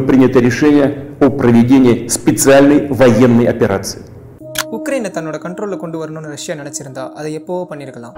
принято решение о проведении специальной военной операции. உக்ரைனை தன்னோட கண்ட்ரோலில் கொண்டு வரணும்னு ரஷ்யா நினச்சிருந்தா அதை எப்போவோ பண்ணியிருக்கலாம்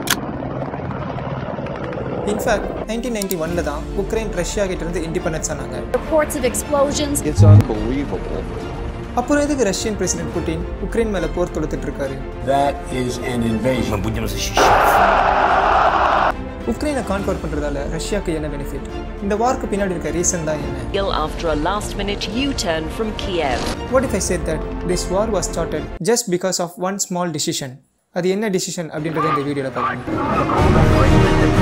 இன்ஃபேக்ட் நைன்டீன் நைன்டி ஒனில் தான் உக்ரைன் ரஷ்யா கிட்ட இருந்து இண்டிபெண்டன்ஸ் ஆனாங்க Reports of explosions. It's unbelievable. அப்புறம் எதுக்கு ரஷ்யன் பிரசிடென்ட் புட்டின் உக்ரைன் மேலே போர் தொடுத்துட்டு இருக்காரு That is an invasion. Мы будем защищать. உக்ரைனை கான்கவர் பண்ணுறதால ரஷ்யாவுக்கு என்ன பெனிஃபிட் இந்த வார்க்கு பின்னாடி இருக்க ரீசன் தான் என்ன Ill after a last minute U turn from Kiev. What if I said that this war was started just because of one small decision அது என்ன டிசிஷன் அப்படின்றத இந்த வீடியோவில் பார்க்கணும்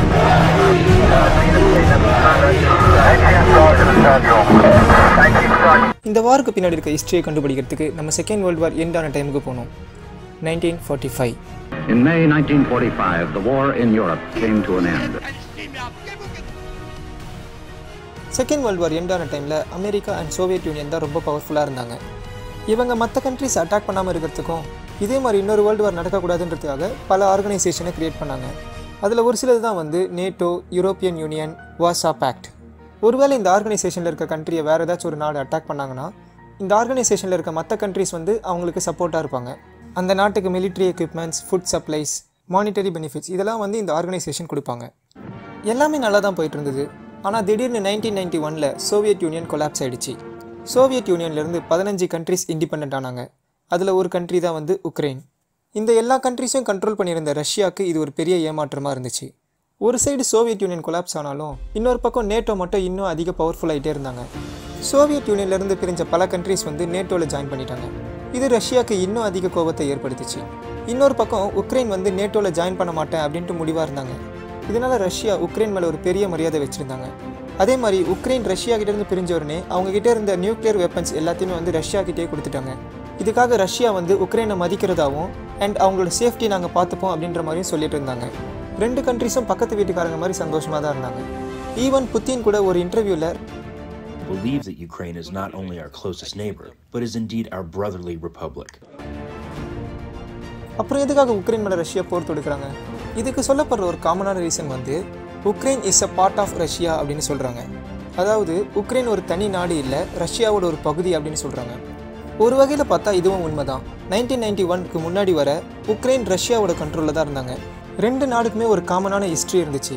இந்த வாருக்கு பின்னாடி இருக்க ஹிஸ்ட்ரியை கண்டுபிடிக்கிறதுக்கு நம்ம செகண்ட் வேர்ல்டு வார் எண்ட் ஆன டைமுக்கு போனோம் nineteen forty five In May 1945, the war in Europe came to an end. Second world war end ஆன டைமில் அமெரிக்கா அண்ட் சோவியத் யூனியன் தான் ரொம்ப பவர்ஃபுல்லாக இருந்தாங்க இவங்க மற்ற கண்ட்ரிஸ் அட்டாக் பண்ணாமல் இருக்கிறதுக்கும் இதே மாதிரி இன்னொரு வேர்ல்டு வார் நடக்கக்கூடாதுன்றதுக்காக பல ஆர்கனைசேஷனை கிரியேட் பண்ணாங்க அதில் ஒரு சிலது தான் வந்து NATO European Union Warsaw pact ஒருவேளை இந்த ஆர்கனைசேஷனில் இருக்க கண்ட்ரியை வேறு ஏதாச்சும் ஒரு நாடு அட்டாக் பண்ணாங்கன்னா இந்த ஆர்கனைசேஷனில் இருக்க மற்ற கண்ட்ரிஸ் வந்து அவங்களுக்கு சப்போர்ட்டாக இருப்பாங்க அந்த நாட்டுக்கு military equipments food supplies monetary benefits இதெல்லாம் வந்து இந்த ஆர்கனைசேஷன் கொடுப்பாங்க எல்லாமே நல்லா தான் போயிட்டு இருந்தது ஆனால் திடீர்னு நைன்டீன் நைன்டி ஒனில் சோவியத் யூனியன் கொலாப்ஸ் ஆயிடுச்சு சோவியத் யூனியன்லேருந்து பதினஞ்சு கண்ட்ரிஸ் இண்டிபெண்ட் ஆனாங்க அதில் ஒரு கண்ட்ரி தான் வந்து உக்ரைன் இந்த எல்லா கண்ட்ரிஸையும் கண்ட்ரோல் பண்ணியிருந்த ரஷ்யாவுக்கு இது ஒரு பெரிய ஏமாற்றமாக இருந்துச்சு ஒரு சைடு சோவியத் யூனியன் கொலாப்ஸ் ஆனாலும் இன்னொரு பக்கம் நேட்டோ மட்டும் இன்னும் அதிக பவர்ஃபுல் ஆகிட்டே இருந்தாங்க சோவியத் யூனியன்லேருந்து பிரிஞ்ச பல கண்ட்ரிஸ் வந்து நேட்டோவில் ஜாயின் பண்ணிட்டாங்க இது ரஷ்யாவுக்கு இன்னும் அதிக கோபத்தை ஏற்படுத்துச்சு இன்னொரு பக்கம் உக்ரைன் வந்து நேட்டோவில் ஜாயின் பண்ண மாட்டேன் அப்படின்ட்டு முடிவாக இருந்தாங்க இதனால ரஷ்யா உக்ரைன் மேலே ஒரு பெரிய மரியாதை வச்சுருந்தாங்க அதே மாதிரி உக்ரைன் ரஷ்யா கிட்ட இருந்து பிரிஞ்ச உடனே அவங்க கிட்ட இருந்த நியூக்ளியர் வெப்பன்ஸ் எல்லாத்தையுமே வந்து ரஷ்யா கிட்டே கொடுத்துட்டாங்க இதுக்காக ரஷ்யா வந்து உக்ரைனை மதிக்கிறதாவும் அண்ட் அவங்களோட சேஃப்டி நாங்கள் பார்த்துப்போம் அப்படின்ற மாதிரியும் சொல்லிட்டு இருந்தாங்க ரெண்டு கண்ட்ரிஸும் பக்கத்து வீட்டுக்காரங்க மாதிரி சந்தோஷமாக தான் இருந்தாங்க ஈவன் புத்தின் கூட ஒரு இன்டர்வியூவில் Believe that Ukraine is not only our closest neighbor, but is indeed our brotherly republic. அப்புறம் எதுக்காக உக்ரைன் மேலே ரஷ்யா போர் தொடுக்கிறாங்க இதுக்கு சொல்லப்படுற ஒரு காமனான ரீசன் வந்து Ukraine is a part of Russia அப்படின்னு சொல்கிறாங்க அதாவது உக்ரைன் ஒரு தனி நாடு இல்லை ரஷ்யாவோட ஒரு பகுதி அப்படின்னு சொல்கிறாங்க ஒரு வகையில் பார்த்தா இதுவும் உண்மைதான் நைன்டீன் நைன்டி ஒன்க்கு முன்னாடி வர உக்ரைன் ரஷ்யாவோட கண்ட்ரோலில் தான் இருந்தாங்க ரெண்டு நாடுக்குமே ஒரு காமனான ஹிஸ்ட்ரி இருந்துச்சு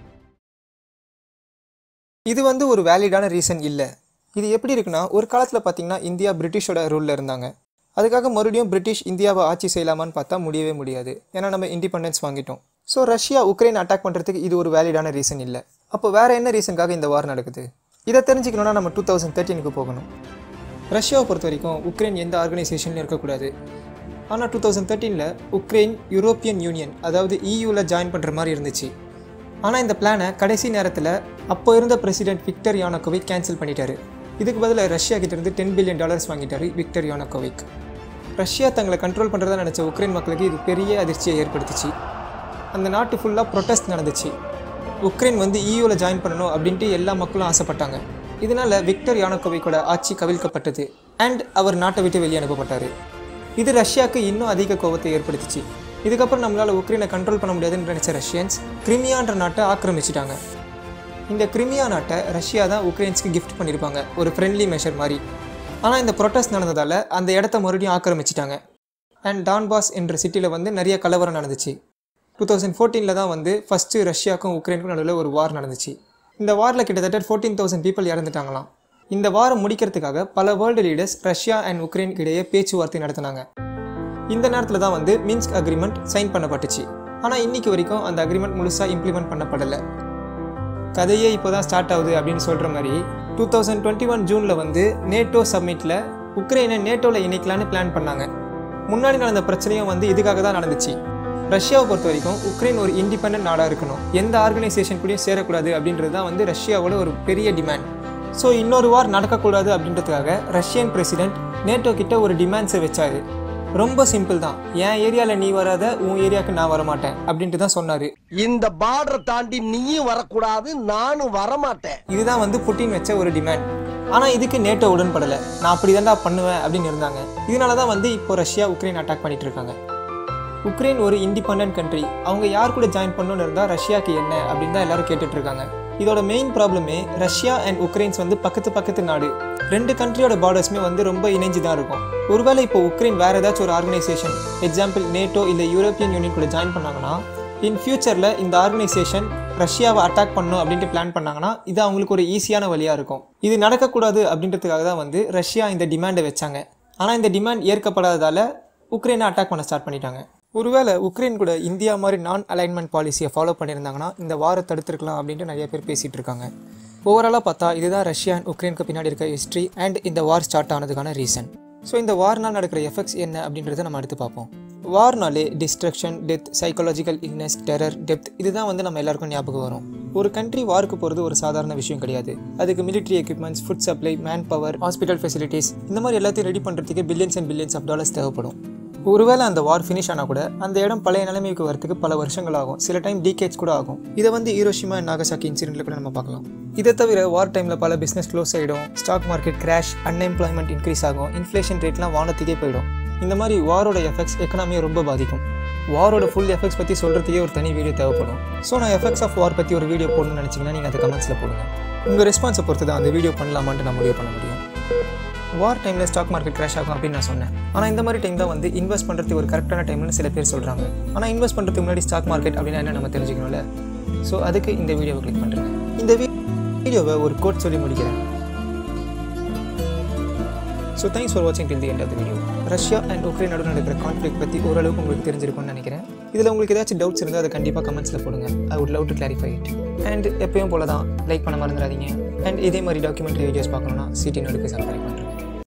இது வந்து ஒரு வேலிடான ரீசன் இல்லை இது எப்படி இருக்குன்னா ஒரு காலத்தில் பார்த்தீங்கன்னா இந்தியா பிரிட்டிஷோட ரூலில் இருந்தாங்க அதுக்காக மறுபடியும் பிரிட்டிஷ் இந்தியாவை ஆட்சி செய்யலாமான்னு பார்த்தா முடியவே முடியாது ஏன்னா நம்ம இண்டிபெண்டன்ஸ் வாங்கிட்டோம் ஸோ ரஷ்யா உக்ரைன் அட்டாக் பண்ணுறதுக்கு இது ஒரு வேலிடான ரீசன் இல்லை அப்போ வேறு என்ன ரீசனுக்காக இந்த வார் நடக்குது இதை தெரிஞ்சுக்கணுன்னா நம்ம டூ தௌசண்ட் தேர்ட்டீனுக்கு போகணும் ரஷ்யாவை பொறுத்த வரைக்கும் உக்ரைன் எந்த ஆர்கனைசேஷன்லையும் இருக்கக்கூடாது ஆனால் டூ தௌசண்ட் தேர்ட்டீனில் உக்ரைன் யூரோப்பியன் யூனியன் அதாவது இயூவில் ஜாயின் பண்ணுற மாதிரி இருந்துச்சு ஆனால் இந்த பிளானை கடைசி நேரத்தில் அப்போ இருந்த பிரசிடென்ட் விக்டர் யானோகோவிக் கேன்சல் பண்ணிட்டாரு இதுக்கு பதிலாக ரஷ்யா கிட்ட இருந்து டென் பில்லியன் டாலர்ஸ் வாங்கிட்டாரு விக்டர் யானோகோவிக் ரஷ்யா தங்களை கண்ட்ரோல் பண்ணுறதா நினச்ச உக்ரைன் மக்களுக்கு இது பெரிய அதிர்ச்சியை ஏற்படுத்துச்சு அந்த நாட்டு ஃபுல்லாக ப்ரொட்டஸ்ட் நடந்துச்சு உக்ரைன் வந்து இயூவில் ஜாயின் பண்ணணும் அப்படின்ட்டு எல்லா மக்களும் ஆசைப்பட்டாங்க இதனால் விக்டர் யானோகோவிக்கோட ஆட்சி கவிழ்க்கப்பட்டது அண்ட் அவர் நாட்டை விட்டு வெளியே அனுப்பப்பட்டார் இது ரஷ்யாவுக்கு இன்னும் அதிக கோபத்தை ஏற்படுத்துச்சு இதுக்கப்புறம் நம்மளால் உக்ரைனை கண்ட்ரோல் பண்ண முடியாதுன்னு நினச்ச ரஷ்யன்ஸ் கிரிமியான்ற நாட்டை ஆக்கிரமிச்சிட்டாங்க இந்த கிரிமியா நாட்டை ரஷ்யா தான் உக்ரைன்ஸ்க்கு கிஃப்ட் பண்ணியிருப்பாங்க ஒரு ஃப்ரெண்ட்லி மெஷர் மாதிரி ஆனால் இந்த ப்ரொட்டஸ்ட் நடந்ததால் அந்த இடத்த மறுபடியும் ஆக்கிரமிச்சிட்டாங்க அண்ட் டான்பாஸ் என்ற சிட்டியில் வந்து நிறைய கலவரம் நடந்துச்சு டூ தௌசண்ட் ஃபோர்டீனில் தான் வந்து ஃபஸ்ட்டு ரஷ்யாவுக்கும் உக்ரைனுக்கும் நடுவில் ஒரு வார் நடந்துச்சு இந்த வாரில் கிட்டத்தட்ட ஃபோர்டீன் தௌசண்ட் பீப்புள் இறந்துட்டாங்களாம் இந்த வாரம் முடிக்கிறதுக்காக பல world leaders Russia and Ukraine இடையே பேச்சுவார்த்தை நடத்தினாங்க இந்த நேரத்தில் தான் வந்து மின்ஸ்க் அக்ரிமெண்ட் சைன் பண்ணப்பட்டுச்சு ஆனால் இன்னைக்கு வரைக்கும் அந்த அக்ரிமெண்ட் முழுசாக இம்ப்ளிமெண்ட் பண்ணப்படலை கதையே இப்போ தான் ஸ்டார்ட் ஆகுது அப்படின்னு சொல்கிற மாதிரி டூ தௌசண்ட் டுவெண்ட்டி ஒன் ஜூனில் வந்து நேட்டோ சம்மிட்டில் உக்ரைனை நேட்டோவில் இணைக்கலான்னு பிளான் பண்ணாங்க முன்னாடி நடந்த பிரச்சனையும் வந்து இதுக்காக தான் நடந்துச்சு ரஷ்யாவை பொறுத்த வரைக்கும் உக்ரைன் ஒரு இண்டிபெண்ட் நாடாக இருக்கணும் எந்த ஆர்கனைசேஷன் கூடயும் சேரக்கூடாது அப்படின்றது தான் வந்து ரஷ்யாவோட ஒரு பெரிய டிமாண்ட் ஸோ இன்னொரு வார் நடக்கக்கூடாது அப்படின்றதுக்காக ரஷ்யன் பிரசிடென்ட் நேட்டோ கிட்ட ஒரு டிமாண்ட்ஸை வச்சாரு ரொம்ப சிம்பிள் தான் என் ஏரியாவில் நீ வராத உன் ஏரியாவுக்கு நான் வரமாட்டேன் அப்படின்ட்டு தான் சொன்னார் இந்த பார்டரை தாண்டி நீயும் வரக்கூடாது நானும் வரமாட்டேன் இதுதான் வந்து புட்டின் வச்ச ஒரு டிமாண்ட் ஆனால் இதுக்கு நேட்டோ உடன்படலை நான் அப்படி தான்டா பண்ணுவேன் அப்படின்னு இருந்தாங்க இதனால தான் வந்து இப்போ ரஷ்யா உக்ரைன் அட்டாக் பண்ணிட்டு இருக்காங்க உக்ரைன் ஒரு இண்டிபெண்ட் கண்ட்ரி அவங்க யார் கூட ஜாயின் பண்ணணும்னு இருந்தால் ரஷ்யாவுக்கு என்ன அப்படின்னு தான் எல்லாரும் கேட்டுட்டு இருக்காங்க இதோட மெயின் ப்ராப்ளமே ரஷ்யா அண்ட் உக்ரைன்ஸ் வந்து பக்கத்து பக்கத்து நாடு ரெண்டு கண்ட்ரியோட பார்டர்ஸுமே வந்து ரொம்ப இணைஞ்சு தான் இருக்கும் ஒருவேளை இப்போ உக்ரைன் வேறு ஏதாச்சும் ஒரு ஆர்கனைசேஷன் எக்ஸாம்பிள் நேட்டோ இல்லை யூரோப்பியன் யூனியன் கூட ஜாயின் பண்ணாங்கன்னா இன் ஃபியூச்சரில் இந்த ஆர்கனைசேஷன் ரஷ்யாவை அட்டாக் பண்ணணும் அப்படின்ட்டு பிளான் பண்ணாங்கன்னா இது அவங்களுக்கு ஒரு ஈஸியான வழியாக இருக்கும் இது நடக்கக்கூடாது அப்படின்றதுக்காக தான் வந்து ரஷ்யா இந்த டிமாண்டை வச்சாங்க ஆனால் இந்த டிமாண்ட் ஏற்கப்படாததால் உக்ரைனை அட்டாக் பண்ண ஸ்டார்ட் பண்ணிட்டாங்க ஒருவேளை உக்ரைன் கூட இந்தியா மாதிரி நான் அலைன்மெண்ட் பாலிசியை ஃபாலோ பண்ணியிருந்தாங்கன்னா இந்த வாரை தடுத்துருக்கலாம் அப்படின்ட்டு நிறைய பேர் பேசிகிட்டு இருக்காங்க ஓவராலாக பார்த்தா இதுதான் ரஷ்யா அண்ட் உக்ரைனுக்கு பின்னாடி இருக்க ஹிஸ்ட்ரி அண்ட் இந்த வார் ஸ்டார்ட் ஆனதுக்கான ரீசன் ஸோ இந்த வார்னால் நடக்கிற எஃபெக்ட்ஸ் என்ன அப்படின்றத நம்ம அடுத்து பார்ப்போம் வார்னாலே destruction death psychological illness terror depth இதுதான் வந்து நம்ம எல்லாருக்கும் ஞாபகம் வரும் ஒரு கண்ட்ரி வாருக்கு போகிறது ஒரு சாதாரண விஷயம் கிடையாது அதுக்கு military equipments food supply man power hospital facilities இந்த மாதிரி எல்லாத்தையும் ரெடி பண்ணுறதுக்கு billions and billions of dollars தேவைப்படும் ஒருவேளை அந்த வார் ஃபினிஷ் ஆனால் கூட அந்த இடம் பழைய நிலைமைக்கு வரதுக்கு பல வருஷங்கள் ஆகும் சில டைம் டீகேட்ஸ் கூட ஆகும் இதை வந்து ஈரோஷிமா நாகசாக்கி இன்சிடென்ட்ல கூட நம்ம பார்க்கலாம் இதை தவிர வார் டைமில் பல பிஸ்னஸ் க்ளோஸ் ஆகிடும் stock market crash unemployment increase ஆகும் இன்ஃப்ளேஷன் ரேட்லாம் வானத்துக்கே போயிடும் இந்த மாதிரி வாரோட எஃபெக்ட்ஸ் எக்கனாமியை ரொம்ப பாதிக்கும் வாரோட ஃபுல் எஃபெக்ட்ஸ் பற்றி சொல்கிறதுக்கே ஒரு தனி வீடியோ தேவைப்படும் ஸோ நான் எஃபெக்ட்ஸ் ஆஃப் வார் பற்றி ஒரு வீடியோ போடணும்னு நினச்சிங்கன்னா நீங்கள் அது கமெண்ட்ஸில் போடுங்க உங்கள் ரெஸ்பான்ஸை பொறுத்து தான் அந்த வீடியோ பண்ணலாமான்ட்டு நான் முடிவு பண்ண முடியும் வார் டைமில் ஸ்டாக் மார்க்கெட் கிராஷ் ஆகும் அப்படின்னு நான் சொன்னேன் ஆனால் இந்த மாதிரி டைம் தான் வந்து இன்வெஸ்ட் பண்ணுறதுக்கு ஒரு கரெக்டான டைம்னு சில பேர் சொல்கிறாங்க ஆனால் இன்வெஸ்ட் பண்ணுறதுக்கு முன்னாடி ஸ்டாக் மார்க்கெட் அப்படின்னா என்ன நம்ம தெரிஞ்சுக்கணும்ல ஸோ அதுக்கு இந்த வீடியோவை கிளிக் பண்ணுறேன் இந்த வீடியோவை ஒரு கோட் சொல்லி முடிக்கிறேன் ஸோ தேங்க்ஸ் ஃபார் வாட்சிங் till the end of the video Russia and Ukraine நடுவில் நடக்கிற கான்ஃப்ளிக் பற்றி ஓரளவுக்கு உங்களுக்கு தெரிஞ்சிருக்கும்னு நினைக்கிறேன் இதில் உங்களுக்கு ஏதாச்சும் டவுட்ஸ் இருந்தால் அதை கண்டிப்பாக கமெண்ட்ஸில் போடுங்க I would love to clarify it and எப்பயும் போல தான் லைக் பண்ண மறந்துடாதீங்க அண்ட் இதே மாதிரி டாக்குமெண்ட்ரி வீடியோஸ் பார்க்கணுன்னா சிடி நடுக்கு சப்ஸ்கிரைப் பண்ணுறேன்